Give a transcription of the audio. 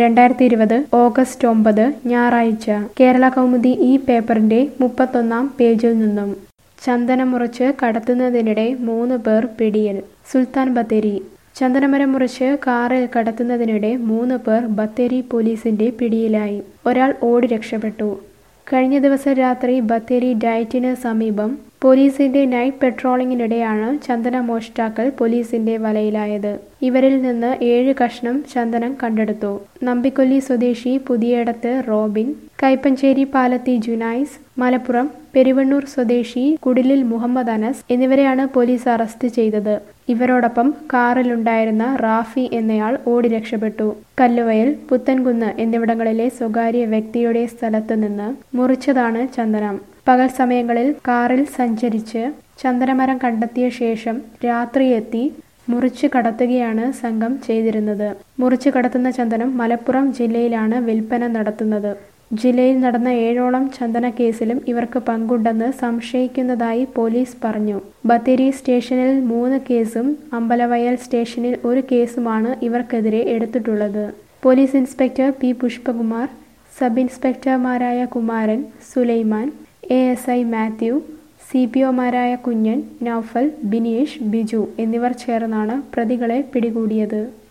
രണ്ടായിരത്തി ഇരുപത് ഓഗസ്റ്റ് ഒമ്പത് ഞായറാഴ്ച കേരള കൗമുദി ഈ പേപ്പറിന്റെ മുപ്പത്തൊന്നാം പേജിൽ നിന്നും ചന്ദനം മുറിച്ച് കടത്തുന്നതിനിടെ മൂന്ന് പേർ പിടിയിൽ സുൽത്താൻ ബത്തേരി ചന്ദനമരം മുറിച്ച് കാറിൽ കടത്തുന്നതിനിടെ മൂന്ന് പേർ ബത്തേരി പോലീസിന്റെ പിടിയിലായി ഒരാൾ ഓടി രക്ഷപ്പെട്ടു കഴിഞ്ഞ ദിവസം രാത്രി ബത്തേരി ഡയറ്റിന് സമീപം പോലീസിന്റെ നൈറ്റ് പെട്രോളിങ്ങിനിടെയാണ് ചന്ദന മോഷ്ടാക്കൾ പോലീസിന്റെ വലയിലായത് ഇവരിൽ നിന്ന് ഏഴ് കഷ്ണം ചന്ദനം കണ്ടെടുത്തു നമ്പിക്കൊല്ലി സ്വദേശി പുതിയടത്ത് റോബിൻ കൈപ്പഞ്ചേരി പാലത്തി ജുനൈസ് മലപ്പുറം പെരുവണ്ണൂർ സ്വദേശി കുടിലിൽ മുഹമ്മദ് അനസ് എന്നിവരെയാണ് പോലീസ് അറസ്റ്റ് ചെയ്തത് ഇവരോടൊപ്പം കാറിലുണ്ടായിരുന്ന റാഫി എന്നയാൾ ഓടി രക്ഷപ്പെട്ടു കല്ലുവയൽ പുത്തൻകുന്ന് എന്നിവിടങ്ങളിലെ സ്വകാര്യ വ്യക്തിയുടെ സ്ഥലത്ത് നിന്ന് മുറിച്ചതാണ് ചന്ദനം പകൽ സമയങ്ങളിൽ കാറിൽ സഞ്ചരിച്ച് ചന്ദനമരം കണ്ടെത്തിയ ശേഷം രാത്രി എത്തി മുറിച്ച് കടത്തുകയാണ് സംഘം ചെയ്തിരുന്നത് മുറിച്ച് കടത്തുന്ന ചന്ദനം മലപ്പുറം ജില്ലയിലാണ് വിൽപ്പന നടത്തുന്നത് ജില്ലയിൽ നടന്ന ഏഴോളം ചന്ദന കേസിലും ഇവർക്ക് പങ്കുണ്ടെന്ന് സംശയിക്കുന്നതായി പോലീസ് പറഞ്ഞു ബത്തേരി സ്റ്റേഷനിൽ മൂന്ന് കേസും അമ്പലവയൽ സ്റ്റേഷനിൽ ഒരു കേസുമാണ് ഇവർക്കെതിരെ എടുത്തിട്ടുള്ളത് police inspector P Pushpakumar sub ഇൻസ്പെക്ടർമാരായ Kumaran Sulaiman A S I Mathew C P ഒമാരായ കുഞ്ഞൻ നൌഫൽ ബിനീഷ് ബിജു എന്നിവർ ചേർന്നാണ് പ്രതികളെ പിടികൂടിയത്